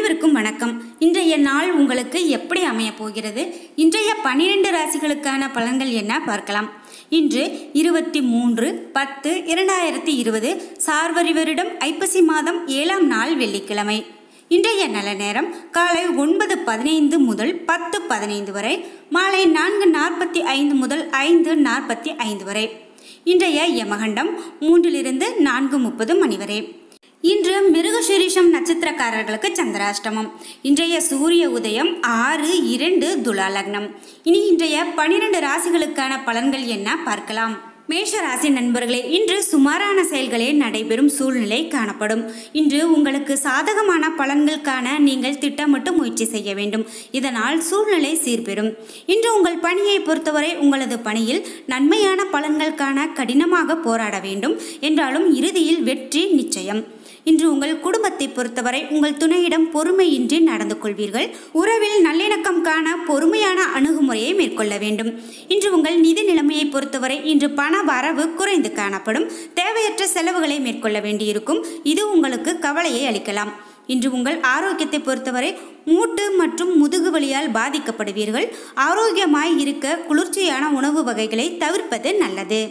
அனைவருக்கும் வணக்கம் இன்றைய நாள் உங்களுக்கு எப்படி அமையப் போகிறது இன்றைய பனிரெண்டு ராசிகளுக்கான பலன்கள் என்ன பார்க்கலாம் இன்று இருபத்தி மூன்று பத்து இரண்டாயிரத்தி இருபது சார்வரி வருடம் ஐப்பசி மாதம் ஏழாம் நாள் வெள்ளிக்கிழமை இன்றைய நல்ல நேரம் காலை ஒன்பது பதினைந்து முதல் பத்து பதினைந்து வரை மாலை நான்கு நாற்பத்தி ஐந்து முதல் ஐந்து நாற்பத்தி ஐந்து வரை இன்றைய யமகண்டம் மூன்றிலிருந்து நான்கு முப்பது மணி வரை இன்று மிருகசீரிஷம் நட்சத்திரக்காரர்களுக்கு சந்திராஷ்டமம் இன்றைய சூரிய உதயம் ஆறு இரண்டு துலா லக்னம் இனி இன்றைய பனிரெண்டு ராசிகளுக்கான பலன்கள் என்ன பார்க்கலாம் மேஷ ராசி நண்பர்களே இன்று சுமாரான செயல்களே நடைபெறும் சூழ்நிலை காணப்படும் இன்று உங்களுக்கு சாதகமான பலன்கள் காண நீங்கள் திட்டமிட்டு முயற்சி செய்ய வேண்டும் இதனால் சூழ்நிலை சீர்பெறும் இன்று உங்கள் பணியை பொறுத்தவரை உங்களது பணியில் நன்மையான பலன்கள் காண கடினமாக போராட வேண்டும் என்றாலும் இறுதியில் வெற்றி நிச்சயம் இன்று உங்கள் குடும்பத்தை பொறுத்தவரை உங்கள் துணையிடம் பொறுமையின்றி நடந்து கொள்வீர்கள் உறவில் நல்லிணக்கம் காண பொறுமையான அணுகுமுறையை மேற்கொள்ள வேண்டும் இன்று உங்கள் நிதி நிலைமையை பொறுத்தவரை இன்று பண வரவு குறைந்து காணப்படும் தேவையற்ற செலவுகளை மேற்கொள்ள வேண்டியிருக்கும் இது உங்களுக்கு கவலையை அளிக்கலாம் இன்று உங்கள் ஆரோக்கியத்தை பொறுத்தவரை மூட்டு மற்றும் முதுகு வலியால் பாதிக்கப்படுவீர்கள் ஆரோக்கியமாய் இருக்க குளிர்ச்சியான உணவு வகைகளை தவிர்ப்பது நல்லது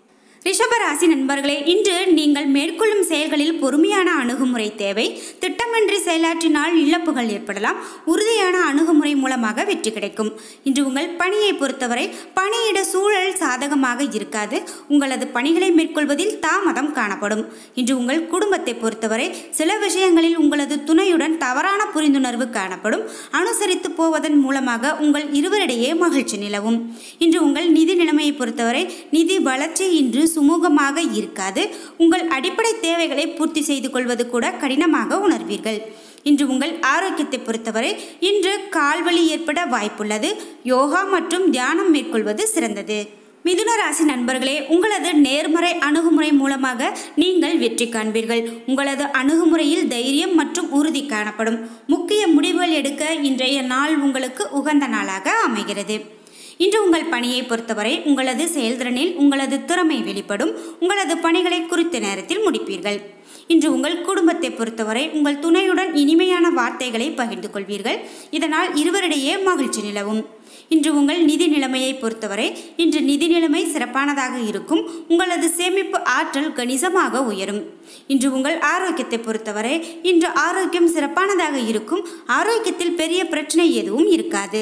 ரிஷபராசி நண்பர்களே இன்று நீங்கள் மேற்கொள்ளும் செயல்களில் பொறுமையான அணுகுமுறை தேவை திட்டமின்றி செயலாற்றினால் இழப்புகள் ஏற்படலாம் உறுதியான அணுகுமுறை மூலமாக வெற்றி கிடைக்கும் இன்று உங்கள் பணியை பொறுத்தவரை பணியிட சூழல் சாதகமாக இருக்காது உங்களது பணிகளை மேற்கொள்வதில் தாமதம் காணப்படும் இன்று உங்கள் குடும்பத்தை பொறுத்தவரை சில விஷயங்களில் உங்களது துணையுடன் தவறான புரிந்துணர்வு காணப்படும் அனுசரித்து போவதன் மூலமாக உங்கள் இருவரிடையே மகிழ்ச்சி நிலவும் இன்று உங்கள் நிதி நிலைமையை பொறுத்தவரை நிதி வளர்ச்சி இன்று சுமூகமாக இருக்காது உங்கள் அடிப்படை தேவைகளை பூர்த்தி செய்து கொள்வது கூட கடினமாக உணர்வீர்கள் இன்று உங்கள் ஆரோக்கியத்தை பொறுத்தவரை இன்று கால்வலி ஏற்பட வாய்ப்புள்ளது யோகா மற்றும் தியானம் மேற்கொள்வது சிறந்தது மிதுன ராசி நண்பர்களே உங்களது நேர்மறை அணுகுமுறை மூலமாக நீங்கள் வெற்றி காண்பீர்கள் உங்களது அணுகுமுறையில் தைரியம் மற்றும் உறுதி காணப்படும் முக்கிய முடிவுகள் எடுக்க இன்றைய நாள் உங்களுக்கு உகந்த நாளாக அமைகிறது இன்று உங்கள் பணியை பொறுத்தவரை உங்களது செயல்திறனில் உங்களது திறமை வெளிப்படும் உங்களது பணிகளை குறித்த நேரத்தில் முடிப்பீர்கள் இன்று உங்கள் குடும்பத்தை பொறுத்தவரை உங்கள் துணையுடன் இனிமையான வார்த்தைகளை பகிர்ந்து கொள்வீர்கள் இதனால் இருவரிடையே மகிழ்ச்சி நிலவும் இன்று உங்கள் நிதி நிலைமையை பொறுத்தவரை இன்று நிதி நிலைமை சிறப்பானதாக இருக்கும் உங்களது சேமிப்பு ஆற்றல் கணிசமாக உயரும் இன்று உங்கள் ஆரோக்கியத்தை பொறுத்தவரை இன்று ஆரோக்கியம் சிறப்பானதாக இருக்கும் ஆரோக்கியத்தில் பெரிய பிரச்சனை எதுவும் இருக்காது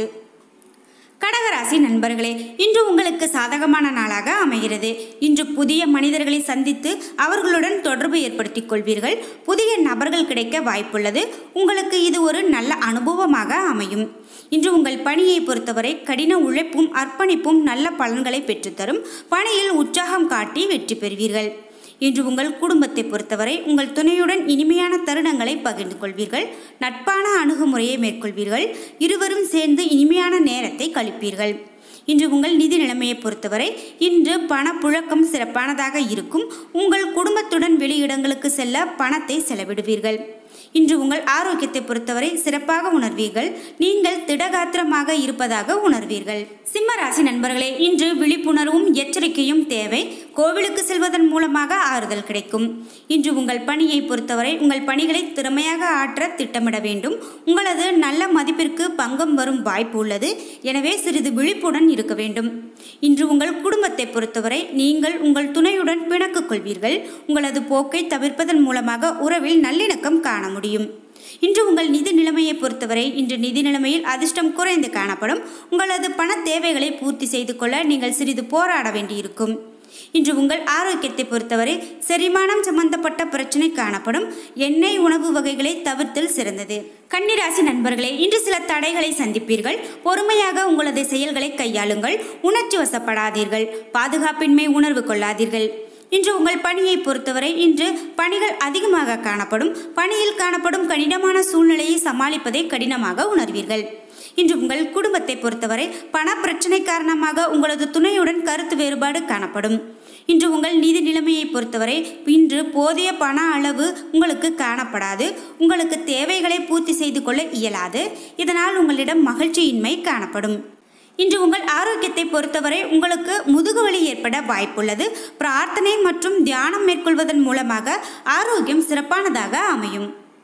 கடகராசி நண்பர்களே இன்று உங்களுக்கு சாதகமான நாளாக அமைகிறது இன்று புதிய மனிதர்களை சந்தித்து அவர்களுடன் தொடர்பு ஏற்படுத்திக் கொள்வீர்கள் புதிய நபர்கள் கிடைக்க வாய்ப்புள்ளது உங்களுக்கு இது ஒரு நல்ல அனுபவமாக அமையும் இன்று உங்கள் பணியை பொறுத்தவரை கடின உழைப்பும் அர்ப்பணிப்பும் நல்ல பலன்களை பெற்றுத்தரும் பணியில் உற்சாகம் காட்டி வெற்றி பெறுவீர்கள் இன்று உங்கள் குடும்பத்தை பொறுத்தவரை உங்கள் துணையுடன் இனிமையான தருணங்களை பகிர்ந்து கொள்வீர்கள் நட்பான அணுகுமுறையை மேற்கொள்வீர்கள் இருவரும் சேர்ந்து இனிமையான நேரத்தை கழிப்பீர்கள் இன்று உங்கள் நிதி நிலைமையை பொறுத்தவரை இன்று பணப்புழக்கம் சிறப்பானதாக இருக்கும் உங்கள் குடும்பத்துடன் வெளியிடங்களுக்கு செல்ல பணத்தை செலவிடுவீர்கள் இன்று உங்கள் ஆரோக்கியத்தை பொறுத்தவரை சிறப்பாக உணர்வீர்கள் நீங்கள் திடகாத்திரமாக இருப்பதாக உணர்வீர்கள் சிம்ம ராசி நண்பர்களே இன்று விழிப்புணர்வும் எச்சரிக்கையும் தேவை கோவிலுக்கு செல்வதன் மூலமாக ஆறுதல் கிடைக்கும் இன்று உங்கள் பணியை பொறுத்தவரை உங்கள் பணிகளை திறமையாக ஆற்ற திட்டமிட வேண்டும் உங்களது நல்ல மதிப்பிற்கு பங்கம் வரும் வாய்ப்பு உள்ளது எனவே சிறிது விழிப்புடன் இருக்க வேண்டும் இன்று உங்கள் குடும்பத்தை பொறுத்தவரை நீங்கள் உங்கள் துணையுடன் பிணக்குக் கொள்வீர்கள் உங்களது போக்கை தவிர்ப்பதன் மூலமாக உறவில் நல்லிணக்கம் காண முடியும் இன்று உங்கள் நிதி நிலைமையை பொறுத்தவரை இன்று நிதி நிலைமையில் அதிர்ஷ்டம் குறைந்து காணப்படும் உங்களது பண தேவைகளை பூர்த்தி செய்து கொள்ள நீங்கள் சிறிது போராட வேண்டியிருக்கும் இன்று உங்கள் ஆரோக்கியத்தை பொறுத்தவரை செரிமானம் சம்பந்தப்பட்ட பிரச்சனை காணப்படும் எண்ணெய் உணவு வகைகளை தவிர்த்தல் சிறந்தது கன்னிராசி நண்பர்களே இன்று சில தடைகளை சந்திப்பீர்கள் பொறுமையாக உங்களது செயல்களை கையாளுங்கள் உணர்ச்சி வசப்படாதீர்கள் பாதுகாப்பின்மை உணர்வு கொள்ளாதீர்கள் இன்று உங்கள் பணியை பொறுத்தவரை இன்று பணிகள் அதிகமாக காணப்படும் பணியில் காணப்படும் கடினமான சூழ்நிலையை சமாளிப்பதை கடினமாக உணர்வீர்கள் இன்று உங்கள் குடும்பத்தை பொறுத்தவரை பண பிரச்சனை காரணமாக உங்களது துணையுடன் கருத்து வேறுபாடு காணப்படும் இன்று உங்கள் நிதி நிலைமையை பொறுத்தவரை இன்று போதிய பண அளவு உங்களுக்கு காணப்படாது உங்களுக்கு தேவைகளை பூர்த்தி செய்து கொள்ள இயலாது இதனால் உங்களிடம் மகிழ்ச்சியின்மை காணப்படும் இன்று உங்கள் ஆரோக்கியத்தை பொறுத்தவரை உங்களுக்கு முதுகுவலி ஏற்பட வாய்ப்புள்ளது பிரார்த்தனை மற்றும் தியானம் மேற்கொள்வதன் மூலமாக ஆரோக்கியம் சிறப்பானதாக அமையும்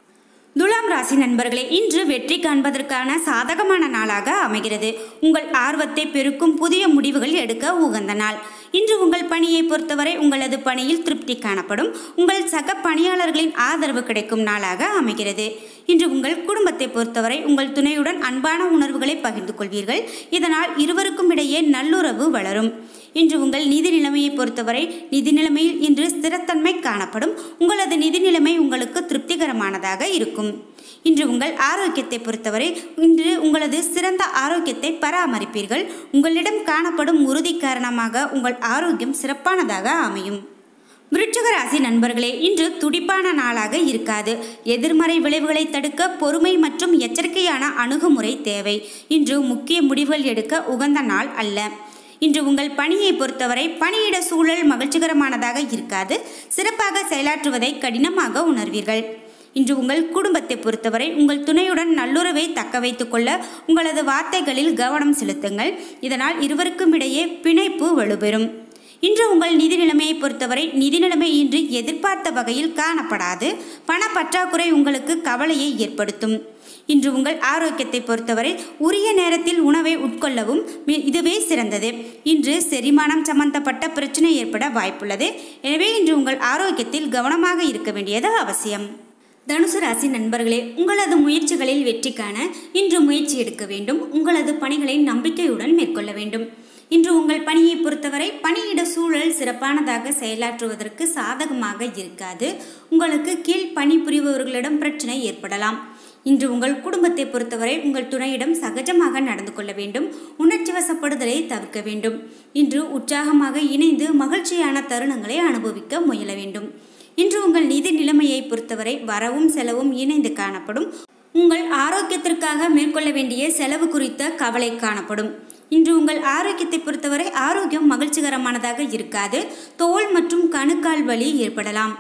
துலாம் ராசி நண்பர்களே இன்று வெற்றி காண்பதற்கான சாதகமான நாளாக அமைகிறது உங்கள் ஆர்வத்தை பெருக்கும் புதிய முடிவுகள் எடுக்க உகந்த நாள் இன்று உங்கள் பணியை பொறுத்தவரை உங்களது பணியில் திருப்தி காணப்படும் உங்கள் சக பணியாளர்களின் ஆதரவு கிடைக்கும் நாளாக அமைகிறது இன்று உங்கள் குடும்பத்தை பொறுத்தவரை உங்கள் துணையுடன் அன்பான உணர்வுகளை பகிர்ந்து கொள்வீர்கள் இதனால் இருவருக்கும் இடையே நல்லுறவு வளரும் இன்று உங்கள் நிதி நிலைமையை பொறுத்தவரை நிதி நிலைமையில் இன்று ஸ்திரத்தன்மை காணப்படும் உங்களது நிதி நிலைமை உங்களுக்கு திருப்திகரமானதாக இருக்கும் இன்று உங்கள் ஆரோக்கியத்தை பொறுத்தவரை இன்று உங்களது சிறந்த ஆரோக்கியத்தை பராமரிப்பீர்கள் உங்களிடம் காணப்படும் உறுதி காரணமாக உங்கள் ஆரோக்கியம் சிறப்பானதாக அமையும் விருச்சிக ராசி நண்பர்களே இன்று துடிப்பான நாளாக இருக்காது எதிர்மறை விளைவுகளை தடுக்க பொறுமை மற்றும் எச்சரிக்கையான அணுகுமுறை தேவை இன்று முக்கிய முடிவுகள் எடுக்க உகந்த நாள் அல்ல இன்று உங்கள் பணியை பொறுத்தவரை பணியிட சூழல் மகிழ்ச்சிகரமானதாக இருக்காது சிறப்பாக செயலாற்றுவதை கடினமாக உணர்வீர்கள் இன்று உங்கள் குடும்பத்தை பொறுத்தவரை உங்கள் துணையுடன் நல்லுறவை தக்க வைத்துக் கொள்ள உங்களது வார்த்தைகளில் கவனம் செலுத்துங்கள் இதனால் இருவருக்கும் இடையே பிணைப்பு வலுப்பெறும் இன்று உங்கள் நிதி நிலைமையை பொறுத்தவரை நிதி நிலைமை இன்று எதிர்பார்த்த வகையில் காணப்படாது பண பற்றாக்குறை உங்களுக்கு கவலையை ஏற்படுத்தும் இன்று உங்கள் ஆரோக்கியத்தை பொறுத்தவரை உரிய நேரத்தில் உணவை உட்கொள்ளவும் மி- இதுவே சிறந்தது இன்று செரிமானம் சம்பந்தப்பட்ட பிரச்சனை ஏற்பட வாய்ப்புள்ளது எனவே இன்று உங்கள் ஆரோக்கியத்தில் கவனமாக இருக்க வேண்டியது அவசியம் தனுசு ராசி நண்பர்களே உங்களது முயற்சிகளில் வெற்றி காண இன்று முயற்சி எடுக்க வேண்டும் உங்களது பணிகளை நம்பிக்கையுடன் மேற்கொள்ள வேண்டும் இன்று உங்கள் பணியை பொறுத்தவரை பணியிட சூழல் சிறப்பானதாக செயலாற்றுவதற்கு சாதகமாக இருக்காது உங்களுக்கு கீழ் பணிபுரிபவர்களிடம் பிரச்சனை ஏற்படலாம் இன்று உங்கள் குடும்பத்தை பொறுத்தவரை உங்கள் துணையிடம் சகஜமாக நடந்து கொள்ள வேண்டும் உணர்ச்சி வசப்படுதலை தவிர்க்க வேண்டும் இன்று உற்சாகமாக இணைந்து மகிழ்ச்சியான தருணங்களை அனுபவிக்க முயல வேண்டும் இன்று உங்கள் நிதி நிலைமையை பொறுத்தவரை வரவும் செலவும் இணைந்து காணப்படும் உங்கள் ஆரோக்கியத்திற்காக மேற்கொள்ள வேண்டிய செலவு குறித்த கவலை காணப்படும் இன்று உங்கள் ஆரோக்கியத்தை பொறுத்தவரை ஆரோக்கியம் மகிழ்ச்சிகரமானதாக இருக்காது தோல் மற்றும் கணுக்கால் வலி ஏற்படலாம்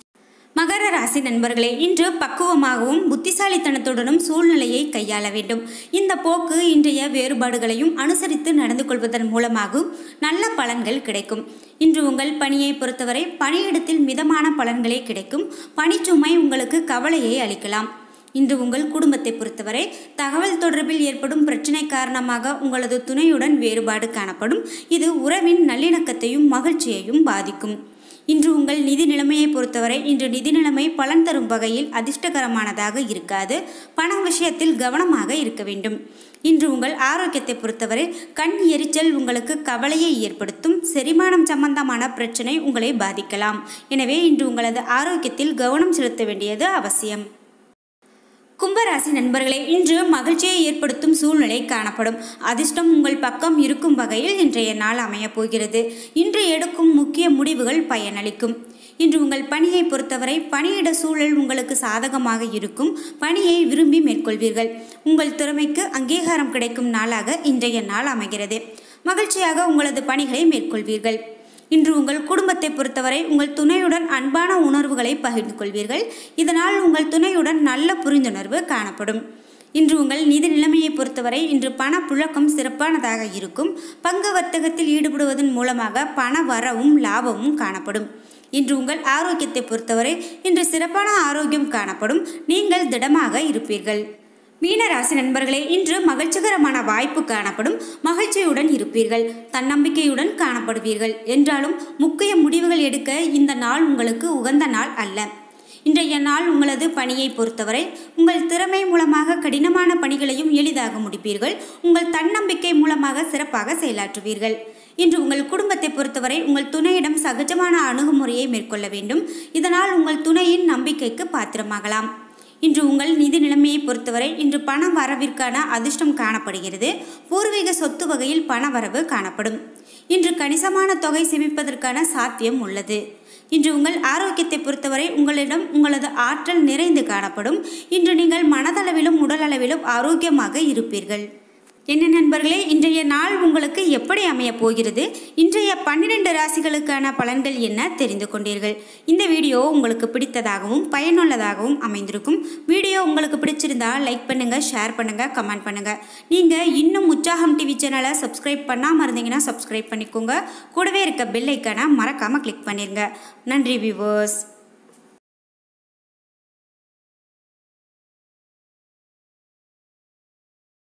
மகர ராசி நண்பர்களே இன்று பக்குவமாகவும் புத்திசாலித்தனத்துடனும் சூழ்நிலையை கையாள வேண்டும் இந்த போக்கு இன்றைய வேறுபாடுகளையும் அனுசரித்து நடந்து கொள்வதன் மூலமாக நல்ல பலன்கள் கிடைக்கும் இன்று உங்கள் பணியை பொறுத்தவரை பணியிடத்தில் மிதமான பலன்களே கிடைக்கும் பணிச்சுமை உங்களுக்கு கவலையை அளிக்கலாம் இன்று உங்கள் குடும்பத்தை பொறுத்தவரை தகவல் தொடர்பில் ஏற்படும் பிரச்சனை காரணமாக உங்களது துணையுடன் வேறுபாடு காணப்படும் இது உறவின் நல்லிணக்கத்தையும் மகிழ்ச்சியையும் பாதிக்கும் இன்று உங்கள் நிதி நிலைமையை பொறுத்தவரை இன்று நிதி நிலைமை பலன் தரும் வகையில் அதிர்ஷ்டகரமானதாக இருக்காது பண விஷயத்தில் கவனமாக இருக்க வேண்டும் இன்று உங்கள் ஆரோக்கியத்தை பொறுத்தவரை கண் எரிச்சல் உங்களுக்கு கவலையை ஏற்படுத்தும் செரிமானம் சம்பந்தமான பிரச்சனை உங்களை பாதிக்கலாம் எனவே இன்று உங்களது ஆரோக்கியத்தில் கவனம் செலுத்த வேண்டியது அவசியம் கும்பராசி நண்பர்களே இன்று மகிழ்ச்சியை ஏற்படுத்தும் சூழ்நிலை காணப்படும் அதிர்ஷ்டம் உங்கள் பக்கம் இருக்கும் வகையில் இன்றைய நாள் அமையப் போகிறது இன்று எடுக்கும் முக்கிய முடிவுகள் பயனளிக்கும் இன்று உங்கள் பணியை பொறுத்தவரை பணியிட சூழல் உங்களுக்கு சாதகமாக இருக்கும் பணியை விரும்பி மேற்கொள்வீர்கள் உங்கள் திறமைக்கு அங்கீகாரம் கிடைக்கும் நாளாக இன்றைய நாள் அமைகிறது மகிழ்ச்சியாக உங்களது பணிகளை மேற்கொள்வீர்கள் இன்று உங்கள் குடும்பத்தை பொறுத்தவரை உங்கள் துணையுடன் அன்பான உணர்வுகளை பகிர்ந்து கொள்வீர்கள் இதனால் உங்கள் துணையுடன் நல்ல புரிந்துணர்வு காணப்படும் இன்று உங்கள் நிதி நிலைமையை பொறுத்தவரை இன்று பண புழக்கம் சிறப்பானதாக இருக்கும் பங்கு வர்த்தகத்தில் ஈடுபடுவதன் மூலமாக பண வரவும் லாபமும் காணப்படும் இன்று உங்கள் ஆரோக்கியத்தை பொறுத்தவரை இன்று சிறப்பான ஆரோக்கியம் காணப்படும் நீங்கள் திடமாக இருப்பீர்கள் மீனராசி நண்பர்களே இன்று மகிழ்ச்சிகரமான வாய்ப்பு காணப்படும் மகிழ்ச்சியுடன் இருப்பீர்கள் தன்னம்பிக்கையுடன் காணப்படுவீர்கள் என்றாலும் முக்கிய முடிவுகள் எடுக்க இந்த நாள் உங்களுக்கு உகந்த நாள் அல்ல இன்றைய நாள் உங்களது பணியை பொறுத்தவரை உங்கள் திறமை மூலமாக கடினமான பணிகளையும் எளிதாக முடிப்பீர்கள் உங்கள் தன்னம்பிக்கை மூலமாக சிறப்பாக செயலாற்றுவீர்கள் இன்று உங்கள் குடும்பத்தை பொறுத்தவரை உங்கள் துணையிடம் சகஜமான அணுகுமுறையை மேற்கொள்ள வேண்டும் இதனால் உங்கள் துணையின் நம்பிக்கைக்கு பாத்திரமாகலாம் இன்று உங்கள் நிதி நிலைமையை பொறுத்தவரை இன்று பண வரவிற்கான அதிர்ஷ்டம் காணப்படுகிறது பூர்வீக சொத்து வகையில் பண வரவு காணப்படும் இன்று கணிசமான தொகை சேமிப்பதற்கான சாத்தியம் உள்ளது இன்று உங்கள் ஆரோக்கியத்தை பொறுத்தவரை உங்களிடம் உங்களது ஆற்றல் நிறைந்து காணப்படும் இன்று நீங்கள் மனதளவிலும் உடலளவிலும் ஆரோக்கியமாக இருப்பீர்கள் என்ன நண்பர்களே இன்றைய நாள் உங்களுக்கு எப்படி அமையப் போகிறது இன்றைய பன்னிரண்டு ராசிகளுக்கான பலன்கள் என்ன தெரிந்து கொண்டீர்கள் இந்த வீடியோ உங்களுக்கு பிடித்ததாகவும் பயனுள்ளதாகவும் அமைந்திருக்கும் வீடியோ உங்களுக்கு பிடிச்சிருந்தா லைக் பண்ணுங்க ஷேர் பண்ணுங்க கமெண்ட் பண்ணுங்க நீங்க இன்னும் உற்சாகம் டிவி சேனலை சப்ஸ்கிரைப் பண்ணாம இருந்தீங்கன்னா சப்ஸ்கிரைப் பண்ணிக்கோங்க கூடவே இருக்க பெல் ஐக்கானை மறக்காம கிளிக் பண்ணிருங்க நன்றி வியூவர்ஸ்